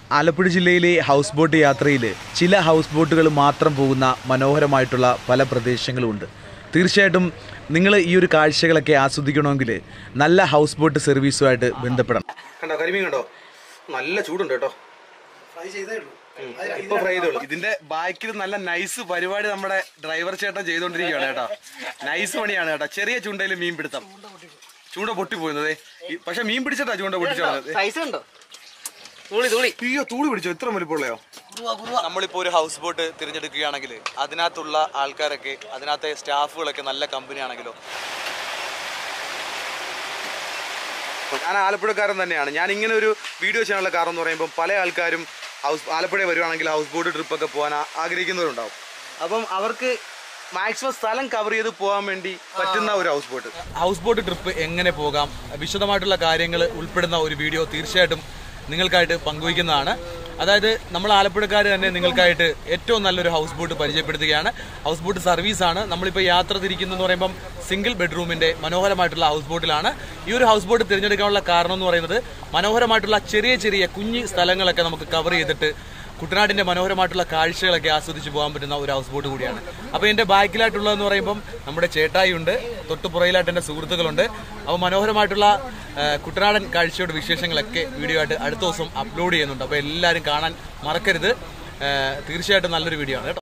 ആലപ്പുഴ ജില്ലയിലെ house boat യാത്രയിൽ ചില ഹൗസ് ബോട്ടുകൾ മാത്രം പോകുന്ന മനോഹരമായിട്ടുള്ള പല പ്രദേശങ്ങളുമുണ്ട് തീർച്ചയായിട്ടും നിങ്ങൾ ഈ ഒരു കാഴ്ചകളൊക്കെ ആസ്വദിക്കണമെങ്കിൽ നല്ല ഹൗസ് ബോട്ട് സർവീസുമായിട്ട് ബന്ധപ്പെടണം കണ്ടോ കരിമീൻ കണ്ടോ നല്ല ചൂടുണ്ട് കേട്ടോ ഇപ്പൊ ഫ്രൈ ചെയ്തോളൂ ഇതിന്റെ ബാക്കിൽ നല്ല നൈസ് പരിപാടി നമ്മുടെ ഡ്രൈവർ ചേട്ടൻ ചെയ്തോണ്ടിരിക്കുകയാണ് കേട്ടോ നൈസ് പണിയാണ് കേട്ടോ ചെറിയ ചൂണ്ടയിൽ മീൻ പിടുത്തം ചൂണ്ട പൊട്ടിപ്പോയിരുന്നത് പക്ഷെ മീൻ പിടിച്ചിട്ടാ ചൂണ്ട പൊട്ടിച്ചത് സൈസ് കണ്ടോ തൂളി തൂളി അയ്യോ തൂളി പിടിച്ചോ ഇത്ര വലിപ്പമുള്ളയോ നമ്മളിപ്പോ ഒരു ഹൗസ് ബോട്ട് തിരഞ്ഞെടുക്കുകയാണെങ്കിൽ അതിനകത്തുള്ള ആൾക്കാരൊക്കെ അതിനകത്തെ സ്റ്റാഫുകളൊക്കെ നല്ല കമ്പനി ആണെങ്കിലോ ഞാൻ ആലപ്പുഴക്കാരൻ തന്നെയാണ് ഞാൻ ഇങ്ങനെ ഒരു വീഡിയോ ചെയ്യാനുള്ള കാരണം എന്ന് പറയുമ്പോൾ പല ആൾക്കാരും ഹൗസ് ആലപ്പുഴ വരുവാണെങ്കിൽ ഹൗസ് ബോട്ട് ട്രിപ്പൊക്കെ പോകാൻ ആ- ആഗ്രഹിക്കുന്നവരുണ്ടാവും അപ്പം അവർക്ക് മാക്സിമം സ്ഥലം കവർ ചെയ്ത് പോകാൻ വേണ്ടി പറ്റുന്ന ഒരു house boat house boat trip എങ്ങനെ പോകാം വിശദമായിട്ടുള്ള കാര്യങ്ങൾ ഉൾപ്പെടുന്ന ഒരു വീഡിയോ തീർച്ചയായിട്ടും നിങ്ങൾക്കായിട്ട് പങ്കുവയ്ക്കുന്നതാണ് അതായത് നമ്മൾ ആലപ്പുഴക്കാർ തന്നെ നിങ്ങൾക്കായിട്ട് ഏറ്റവും നല്ലൊരു ഹൗസ് ബോട്ട് പരിചയപ്പെടുത്തുകയാണ് ഹൗസ് ബോട്ട് സർവീസാണ് നമ്മളിപ്പോൾ യാത്ര തിരിക്കുന്നതെന്ന് പറയുമ്പം സിംഗിൾ ബെഡ്റൂമിന്റെ മനോഹരമായിട്ടുള്ള ഹൗസ് ബോട്ടിലാണ് ഈ ഒരു ഹൗസ് ബോട്ട് തിരഞ്ഞെടുക്കാനുള്ള കാരണം എന്ന് പറയുന്നത് മനോഹരമായിട്ടുള്ള ചെറിയ ചെറിയ കുഞ്ഞ് സ്ഥലങ്ങളൊക്കെ നമുക്ക് കവർ ചെയ്തിട്ട് കുട്ടനാടിന്റെ മനോഹരമായിട്ടുള്ള കാഴ്ചകളൊക്കെ ആസ്വദിച്ച് പോകാൻ പറ്റുന്ന ഒരു ഹൗസ് ബോട്ട് കൂടിയാണ് അപ്പോൾ എൻ്റെ ബാക്കിലായിട്ടുള്ളതെന്ന് പറയുമ്പം നമ്മുടെ ചേട്ടായി ഉണ്ട് തൊട്ടുപുറയിലായിട്ട് എൻ്റെ സുഹൃത്തുക്കളുണ്ട് അപ്പോൾ മനോഹരമായിട്ടുള്ള ആ, കുട്ടനാടൻ കാഴ്ചയുടെ വിശേഷങ്ങളൊക്കെ വീഡിയോ ആയിട്ട് അടുത്ത ദിവസം അപ്ലോഡ് ചെയ്യുന്നുണ്ട് അപ്പോൾ എല്ലാവരും കാണാൻ മറക്കരുത് ആ, തീർച്ചയായിട്ടും നല്ലൊരു വീഡിയോ ആണ് കേട്ടോ